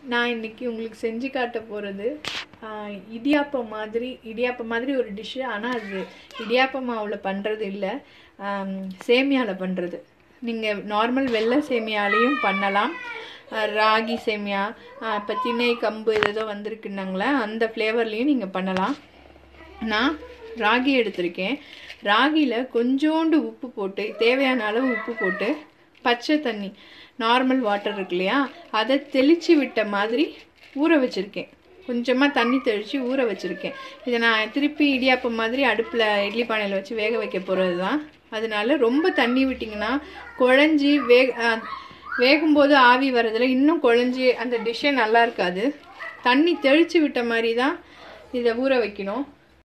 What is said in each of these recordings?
நான் இன்னைக்கு உங்களுக்கு செஞ்சு காட்ட போகிறது இடியாப்பம் மாதிரி இடியாப்பம் மாதிரி ஒரு டிஷ்ஷு ஆனால் அது இடியாப்ப மாவில் பண்ணுறது இல்லை சேமியாவில் பண்ணுறது நீங்கள் நார்மல் வெள்ளை சேமியாலையும் பண்ணலாம் ஆஹ் ராகி சேமியா இப்போ திணை கம்பு ஏதோ வந்திருக்குன்னாங்களே அந்த ஃப்ளேவர்லேயும் நீங்கள் பண்ணலாம் நான் ராகி எடுத்திருக்கேன் ராகியில் கொஞ்சோண்டு உப்பு போட்டு தேவையான அளவு உப்பு போட்டு பச்சை தண்ணி நார்மல் வாட்டர் இருக்கு இல்லையா அதை தெளித்து விட்ட மாதிரி ஊற வச்சுருக்கேன் கொஞ்சமாக தண்ணி தெளித்து ஊற வச்சுருக்கேன் இதை நான் திருப்பி இடியாப்பம் மாதிரி அடுப்பில் இட்லி பானையில் வச்சு வேக வைக்க போகிறது தான் அதனால ரொம்ப தண்ணி விட்டிங்கன்னா குழஞ்சி வேக அஹ், வேகும்போது ஆவி வர்றதுல இன்னும் குழஞ்சி அந்த டிஷ்ஷே நல்லா இருக்காது தண்ணி தெளித்து விட்ட மாதிரி தான் இதை ஊற வைக்கணும்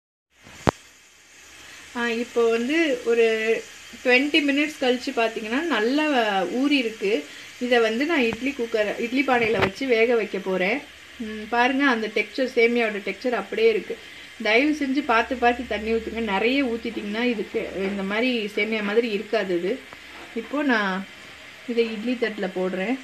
இப்போ வந்து ஒரு டுவெண்ட்டி மினிட்ஸ் கழித்து பார்த்தீங்கன்னா நல்லா ஊறி இருக்கு இதை வந்து நான் இட்லி குக்கர் இட்லி பானையில் வச்சு வேக வைக்க போகிறேன் பாருங்கள் அந்த டெக்ஸ்சர் சேமியாவோட டெக்ஸ்சர் அப்படியே இருக்குது தயவு செஞ்சு பார்த்து பார்த்து தண்ணி ஊற்றுங்க நிறைய ஊற்றிட்டிங்கன்னா இதுக்கு இந்த மாதிரி சேமியா மாதிரி இருக்காது இது இப்போது நான் இதை இட்லி தட்டில் போடுறேன்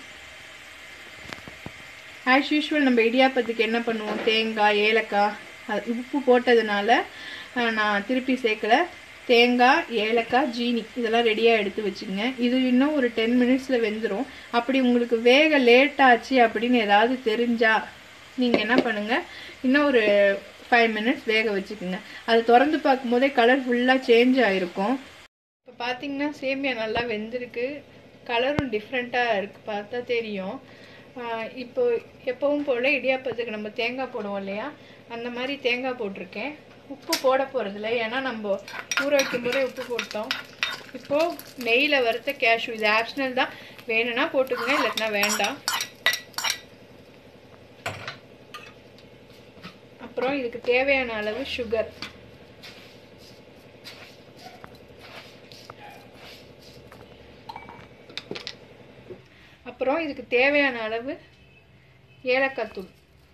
ஆஸ் யூஷுவல் நம்ம இடியாப்பத்துக்கு என்ன பண்ணுவோம் தேங்காய் ஏலக்காய் அது உப்பு போட்டதுனால அஹ், நான் திருப்பி சேர்க்கல தேங்காய் ஏலக்காய் ஜீனி இதெல்லாம் ரெடியாக எடுத்து வச்சுங்க இது இன்னும் ஒரு டென் மினிட்ஸில் வெந்துடும் அப்படி உங்களுக்கு வேக லேட் ஆச்சு அப்படின்னு ஏதாவது தெரிஞ்சா நீங்கள் என்ன பண்ணுங்கள் இன்னும் ஒரு ஃபைவ் மினிட்ஸ் வேக வச்சுக்கோங்க அது திறந்து பார்க்கும்போதே கலர் ஃபுல்லாக சேஞ்ச் ஆகிருக்கும் இப்போ பார்த்தீங்கன்னா சேமியா நல்லா வெந்திருக்கு கலரும் டிஃப்ரெண்ட்டாக இருக்குது பார்த்தா தெரியும் ஆஹ் இப்போ எப்பவும் போல் இடியாப்பத்துக்கு நம்ம தேங்காய் போடுவோம் இல்லையா அந்த மாதிரி தேங்காய் போட்டிருக்கேன் உப்பு போட போகிறதில்ல ஏன்னா நம்ம ஊற வைக்கும்போதே உப்பு போட்டோம் இப்போது நெய்யில் வறுத்த கேஷ்யூ இது ஆப்ஷனல் தான் வேணும்னா போட்டுக்கோங்க இல்லாட்டினா வேண்டாம் அப்புறம் இதுக்கு தேவையான அளவு சுகர் அப்புறம் இதுக்கு தேவையான அளவு ஏலக்காய் தூள்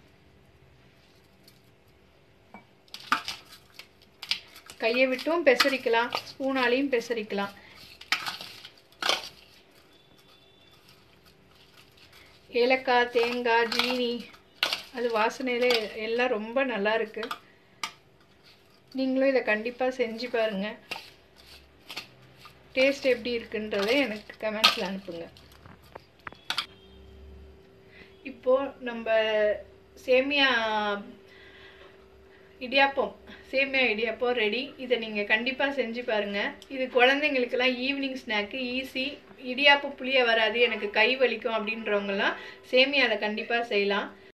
கையை விட்டும் பெசரிக்கலாம் ஸ்பூனாலையும் பெசரிக்கலாம் ஏலக்காய் தேங்காய் ஜீனி அது வாசனையில எல்லாம் ரொம்ப நல்லா இருக்கு நீங்களும் இதை கண்டிப்பாக செஞ்சு பாருங்க டேஸ்ட் எப்படி இருக்குன்றதை எனக்கு கமெண்ட்ஸில் அனுப்புங்க இப்போ நம்ம சேமியா இடியாப்பம் சேமியா இடியாப்பம் ரெடி இதை நீங்கள் கண்டிப்பாக செஞ்சு பாருங்கள் இது குழந்தைங்களுக்கெல்லாம் ஈவினிங் ஸ்நாக்கு ஈஸி இடியாப்பம் புளிய வராது எனக்கு கை வலிக்கும் அப்படின்றவங்கலாம் சேமியாவில் கண்டிப்பாக செய்யலாம்